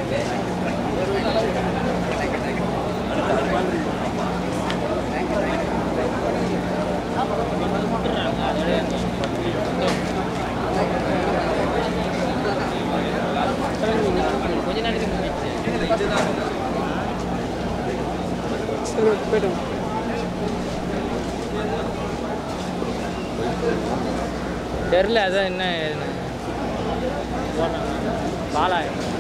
கொஞ்ச நாளைக்கு முடிச்சு சரி ஓகே போய்ட்டு தெரில அதான் என்ன ஏதுன்னு பாலா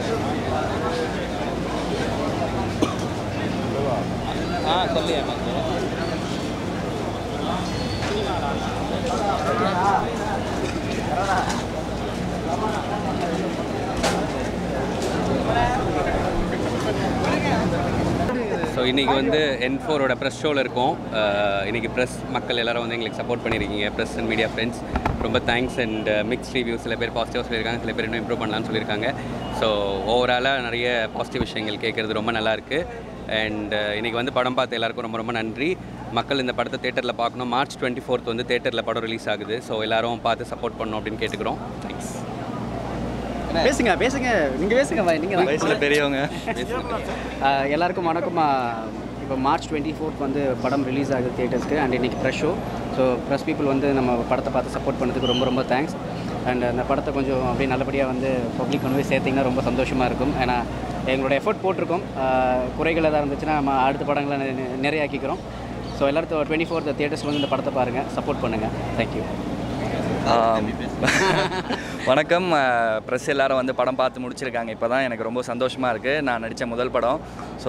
ஆ சொல்லி ஸோ இன்றைக்கி வந்து என் ஃபோரோட ப்ரெஸ் ஷோவில் இருக்கோம் அஹ் இன்னைக்கு ப்ரெஸ் மக்கள் எல்லாரும் வந்து எங்களுக்கு சப்போர்ட் பண்ணியிருக்கீங்க ப்ரெஸ் அண்ட் மீடியா ஃப்ரெண்ட்ஸ் ரொம்ப தேங்க்ஸ் அண்ட் மிக்ஸ் ரிவ்யூ சில பேர் பாசிட்டிவாக சொல்லியிருக்காங்க சில பேர் இன்னும் இம்ப்ரூவ் பண்ணலாம்னு சொல்லியிருக்காங்க ஸோ ஓவராலாக நிறைய பாசிட்டிவ் விஷயங்கள் கேட்குறது ரொம்ப நல்லா இருக்கு அண்ட் இன்றைக்கி வந்து படம் பார்த்த எல்லாருக்கும் ரொம்ப ரொம்ப நன்றி மக்கள் இந்த படத்தை தேட்டரில் பார்க்கணும் மார்ச் டுவெண்ட்டி ஃபோர்த் வந்து தேட்டரில் படம் ரிலீஸ் ஆகுது ஸோ எல்லாரும் பார்த்து சப்போர்ட் பண்ணணும் அப்படின்னு கேட்டுக்கிறோம் தேங்க்ஸ் பேசுங்க பேசுங்க நீங்கள் பேசுங்க பாய் நீங்கள் வயசுல பெரியவங்க ஆஹ் எல்லாருக்கும் வணக்கம் ஆஹ் இப்போ மார்ச் டுவெண்ட்டி ஃபோர்த் வந்து படம் ரிலீஸ் ஆகுது தியேட்டர்ஸ்க்கு அண்ட் இன்னைக்கு fresh show so press people வந்து நம்ம படத்தை பார்த்து சப்போர்ட் பண்ணதுக்கு ரொம்ப ரொம்ப தேங்க்ஸ் அண்ட் அந்த படத்தை கொஞ்சம் அப்படியே நல்லபடியாக வந்து பப்ளிக் கொண்டு போய் சேர்த்திங்கன்னா ரொம்ப சந்தோஷமாக இருக்கும் ஏன்னா எங்களோட எஃபோர்ட் போட்டிருக்கோம் ஆஹ் குறைகள் எதாவது இருந்துச்சுன்னா நம்ம அடுத்த படங்களை நெ- நெ- நிறைய ஆக்கிக்கிறோம் ஸோ எல்லாரும் டுவெண்ட்டி ஃபோர்த் தியேட்டர்ஸ் வந்து இந்த படத்தை பாருங்கள் சப்போர்ட் பண்ணுங்கள் தேங்க்யூ ஆம். வணக்கம் ப்ரெஸ் எல்லாரும் வந்து படம் பார்த்து முடிச்சிருக்காங்க இப்போ தான் எனக்கு ரொம்ப சந்தோஷமாக இருக்குது நான் நடித்த முதல் படம் ஸோ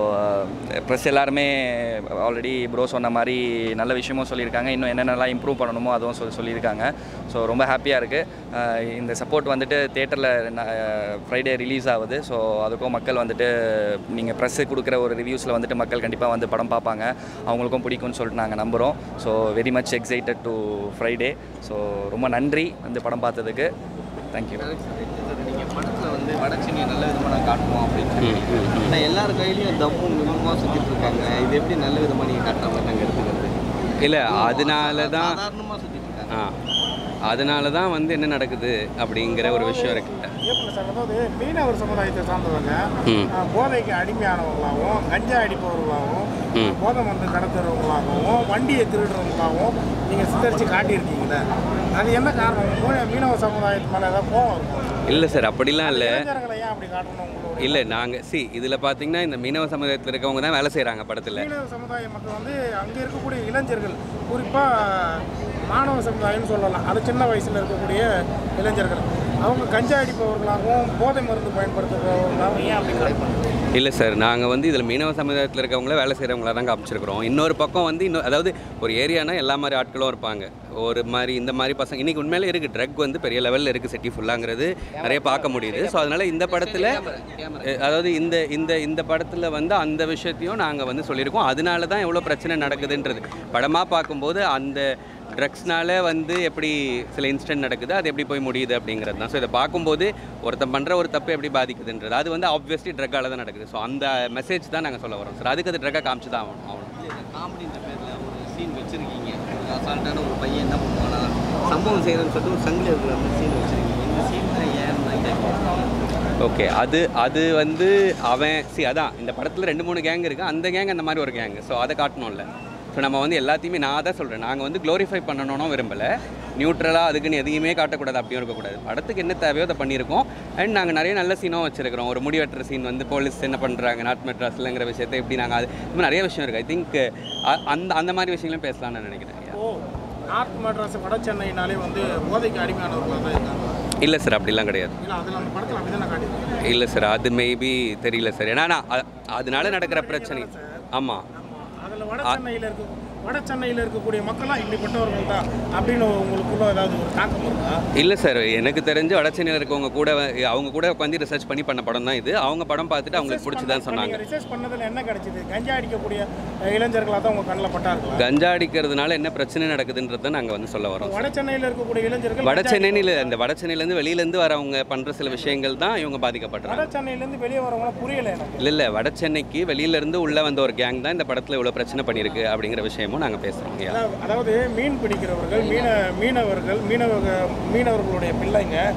ப்ரெஸ் எல்லாருமே ஆல்ரெடி ப்ரோ சொன்ன மாதிரி நல்ல விஷயமும் சொல்லியிருக்காங்க இன்னும் என்னென்னலாம் இம்ப்ரூவ் பண்ணணுமோ அதுவும் சொல்லி சொல்லியிருக்காங்க ஸோ ரொம்ப ஹாப்பியாக இருக்குது இந்த சப்போர்ட் வந்துட்டு தேட்டரில் ஃப்ரைடே ரிலீஸ் ஆகுது ஸோ அதுக்கும் மக்கள் வந்துட்டு நீங்கள் ப்ரெஸ்ஸு கொடுக்குற ஒரு ரிவ்யூஸில் வந்துட்டு மக்கள் கண்டிப்பாக வந்து படம் பார்ப்பாங்க அவங்களுக்கும் பிடிக்கும்னு சொல்லிட்டு நாங்கள் நம்புகிறோம் so very much excited to Friday so ரொம்ப நன்றி வந்து படம் பார்த்ததுக்கு தேங்க்யூ நீங்கள் படத்தில் வந்து வடச்சென்னையை நல்ல விதமாக நான் காட்டுவோம் அப்படின்னு சொல்லி ஆனால் எல்லார் கையிலையும் தம்மும் விமமாக சுற்றிட்டு இருக்காங்க இது எப்படி நல்ல விதமாக நீங்கள் காட்டுற மாதிரி நாங்கள் எடுத்துக்கிறது இல்லை அதனால தான் சாதாரணமாக சுற்றிட்டு இருக்காங்க ஆ அதனால தான் வந்து என்ன நடக்குது அப்படிங்கிற ஒரு விஷயம் இருக்குது இயக்குனர் சார் அதாவது மீனவர் சமுதாயத்தை சார்ந்தவங்க ம். அஹ், போதைக்கு அடிமையானவங்களாகவும் கஞ்சா அடிப்பவர்களாகவும் ம். போதை மருந்து கடத்துறவங்களாகவும் வண்டியை திருடுறவங்களாகவும் நீங்கள் சித்தரித்து காட்டியிருக்கீங்களே அது என்ன காரணம் மீன- மீனவ சமுதாயத்து மேலே ஏதாவது கோவம் இருக்கும் இல்லை சார் அப்படிலாம் இல்லை இளைஞர்களை ஏன் அப்படி காட்டணும் உங்களோட இல்லை நாங்கள் சி இதில் பார்த்தீங்கன்னா இந்த மீனவ சமுதாயத்தில் இருக்கவங்க தான் வேலை செய்கிறாங்க படத்தில் மீனவ சமுதாய மக்கள் வந்து அங்கே இருக்கக்கூடிய இளைஞர்கள் குறிப்பாக மாணவ சமுதாயம்னு சொல்லலாம் அது சின்ன வயசில் இருக்கக்கூடிய இளைஞர்கள் அவங்க கஞ்சா அடிப்பவர்களாகவும் போதை மருந்து பயன்படுத்துகிறவர்களாகவும் ஏன் அப்படி காட்டணும் இல்லை சார் நாங்கள் வந்து இதில் மீனவ சமுதாயத்தில் இருக்கவங்கள வேலை செய்கிறவங்கள தான் காமிச்சிருக்கிறோம் இன்னொரு பக்கம் வந்து இன்னும் அதாவது ஒரு ஏரியானா எல்லா மாதிரி ஆட்களும் இருப்பாங்க ஒரு மாதிரி இந்த மாதிரி பசங்க இன்றைக்கி உண்மையிலே இருக்குது ட்ரக் வந்து பெரிய லெவலில் இருக்குது சிட்டி ஃபுல்லாங்கிறது நிறைய பார்க்க முடியுது ஸோ அதனால் இந்த படத்தில் அதாவது இந்த இந்த இந்த படத்தில் வந்து அந்த விஷயத்தையும் நாங்கள் வந்து சொல்லியிருக்கோம் அதனால தான் எவ்வளோ பிரச்சனை நடக்குதுன்றது படமாக பார்க்கும்போது அந்த ட்ரக்ஸ்னால வந்து எப்படி சில இன்சிடென்ட் நடக்குது அது எப்படி போய் முடியுது அப்படிங்கிறது தான் ஸோ இதை பார்க்கும்போது ஒருத்தன் பண்ணுற ஒரு தப்பு எப்படி பாதிக்குதுன்றது அது வந்து ஆப்வியஸ்லி ட்ரக்கால தான் நடக்குது ஸோ அந்த மெசேஜ் தான் நாங்கள் சொல்ல வரோம் சார் அதுக்கு அது ட்ரக்காக காமிச்சு தான் ஆகணும் ஆகணும் காமெடின்ற பேரில் ஒரு சீன் வச்சுருக்கீங்க ஒரு அசால்ட்டான ஒரு பையன் என்ன பண்ணுவானா சம்பவம் செய்கிறேன்னு சொல்லிட்டு ஒரு சங்கிலி இருக்கிற அந்த சீன் வச்சுருக்கீங்க இந்த சீன் ஏன் நான் கேட்குறேன் ஓகே அது அது வந்து அவன் சி அதான் இந்த படத்தில் ரெண்டு மூணு கேங் இருக்குது அந்த கேங் அந்த மாதிரி ஒரு கேங் ஸோ அதை காட்டணும்ல ஸோ நம்ம வந்து எல்லாத்தையுமே நான் தான் சொல்கிறேன் நாங்கள் வந்து க்ளோரிஃபை பண்ணணும்னு விரும்பலை நியூட்ரலாக அதுக்குன்னு எதையுமே காட்டக்கூடாது அப்படியும் இருக்கக்கூடாது படத்துக்கு என்ன தேவையோ அதை பண்ணியிருக்கோம் அண்ட் நாங்கள் நிறைய நல்ல சீனும் வச்சிருக்கிறோம் ஒரு முடி வெட்டுற சீன் வந்து போலீஸ் என்ன பண்ணுறாங்க நாட் மெட்ராஸ்லங்கிற விஷயத்தை எப்படி நாங்கள் அது இந்த மாதிரி நிறைய விஷயம் இருக்குது ஐ திங்க் அந்த அந்த மாதிரி விஷயங்களும் பேசலாம்னு நான் நினைக்கிறேன் ஓ நார்த் மெட்ராஸ் வட சென்னைனாலே வந்து போதைக்கு அடிமையானவர்களாக தான் இருக்காங்க இல்லை சார் அப்படிலாம் கிடையாது இல்லை அதில் அந்த படத்தில் அப்படி தானே காட்டியிருக்காங்க இல்லை சார் அது மேபி தெரியல சார் ஏன்னா நான் அ- அதனால நடக்கிற பிரச்சனை ஆமாம் அதில் வட சென்னையில் இருக்க வட சென்னையில் இருக்கக்கூடிய மக்களாக இப்படிப்பட்டவர்கள் தான் அப்படின்னு உங்களுக்குள்ள ஏதாவது ஒரு தாக்கம் இருக்கா இல்லை சார் எனக்கு தெரிஞ்சு வடச்சென்னையில் இருக்கவங்க கூட வ- அவங்க கூட உட்காந்து ரிசர்ச் பண்ணி பண்ண படம் தான் இது அவங்க படம் பார்த்துட்டு அவங்களுக்கு பிடிச்சதான் சொன்னாங்க ரிசர்ச் பண்ணதில் என்ன கிடைச்சது கஞ்சா அடிக்கக்கூடிய இளைஞர்களாக தான் உங்கள் கண்ணில் பட்டார்களா கஞ்சா அடிக்கிறதுனால என்ன பிரச்சனை நடக்குதுன்றதை நாங்கள் வந்து சொல்ல வரோம் வட சென்னையில் இருக்கக்கூடிய இளைஞர்கள் வட சென்னையில் இந்த வட சென்னையிலேருந்து வெளியிலேருந்து வரவங்க பண்ணுற சில விஷயங்கள் தான் இவங்க பாதிக்கப்படுறாங்க வட சென்னையிலேருந்து வெளியே வரவங்களாம் புரியல எனக்கு இல்லை இல்லை வட சென்னைக்கு வெளியிலேருந்து உள்ளே வந்த ஒரு கேங் தான் இந்த படத்தில் இவ்வளோ பிரச்சனை பண்ணியிருக்கு அப்படிங்கிற விஷயமும் நாங்கள் பேசுகிறோம் அதாவது- அதாவது மீன் பிடிக்கிறவர்கள் மீன மீனவர்கள் மீனவ மீனவர்களுடைய பிள்ளைங்க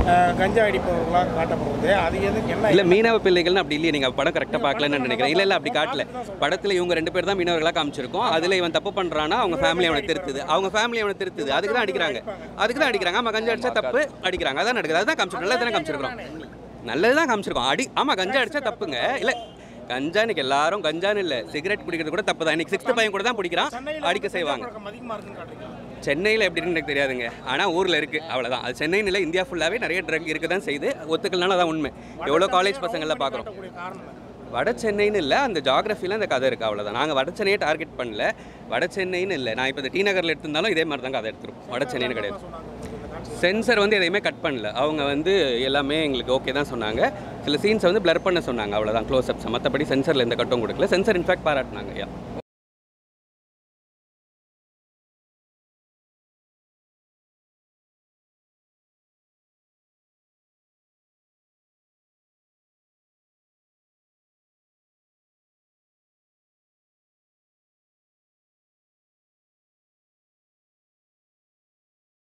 அஹ், கஞ்சா அடிப்பவர்களாக காட்டப்படுறது அது எதுக்கு என்ன இல்லை மீனவ பிள்ளைகள்னு அப்படி இல்லையே நீங்கள் படம் கரெக்டாக பார்க்கலன்னு நினைக்கிறேன் இல்லை இல்லை அப்படி காட்டல படத்தில் இவங்க ரெண்டு பேர் தான் மீனவர்களாக காமிச்சிருக்கோம் அதில் இவன் தப்பு பண்ணுறான்னா அவங்க ஃபேமிலி அவனை திருத்துது அவங்க ஃபேமிலி அவனை திருத்துது அதுக்கு தான் அடிக்கிறாங்க அதுக்கு தான் அடிக்கிறாங்க ஆமாம் கஞ்சா அடிச்சா தப்பு அடிக்கிறாங்க அதான் நடக்குது அதுதான் காமிச்சிருக்கோம் நல்லது தானே காமிச்சிருக்கோம் நல்லது தான் காமிச்சிருக்கோம் அடி ஆமாம் கஞ்சா அடிச்சா தப்புங்க இல்லை கஞ்சா இன்னைக்கு எல்லாரும் கஞ்சான்னு இல்லை சிகரெட் குடிக்கிறது கூட தப்பு தான் இன்னைக்கு சிக்ஸ்த் பையன் கூட தான் பிடிக்கிறான் சென்னையில் அடிக்க செய்வாங்க பழக்கம் அதிகமாக இருக்குன்னு காட்டுறீங்க சென்னையில் எப்படின்னு எனக்கு தெரியாதுங்க ஆனால் ஊரில் இருக்குது அவ்வளோதான் அது சென்னைன்னு இல்லை இந்தியா ஃபுல்லாகவே நிறைய ட்ரக் இருக்க தான் செய்யுது ஒத்துக்கலனால அதான் உண்மை எவ்வளோ காலேஜ் பசங்கள்லாம் பார்க்குறோம் காட்டக்கூடிய காரணம் என்ன? வட சென்னைன்னு இல்லை அந்த ஜாகிரஃபியில் அந்த கதை இருக்குது அவ்வளோதான் நாங்கள் வட சென்னையை டார்கெட் பண்ணல வட சென்னைன்னு இல்லை நான் இப்போ இந்த டி நகரில் எடுத்திருந்தாலும் இதே மாதிரி தான் கதை எடுத்துருக்கோம் வட சென்னைன்னு கிடையாது சென்சர் வந்து எதையுமே கட் பண்ணல அவங்க வந்து எல்லாமே எங்களுக்கு ஓகே தான் சொன்னாங்க சில சீன்ஸை வந்து பிளர் பண்ண சொன்னாங்க அவ்வளோதான் க்ளோஸ் அப்ஸ் மற்றபடி சென்சரில் எந்த கட்டும் கொடுக்கல சென்சர் இன்ஃபேக்ட் பாராட்டினாங்க யா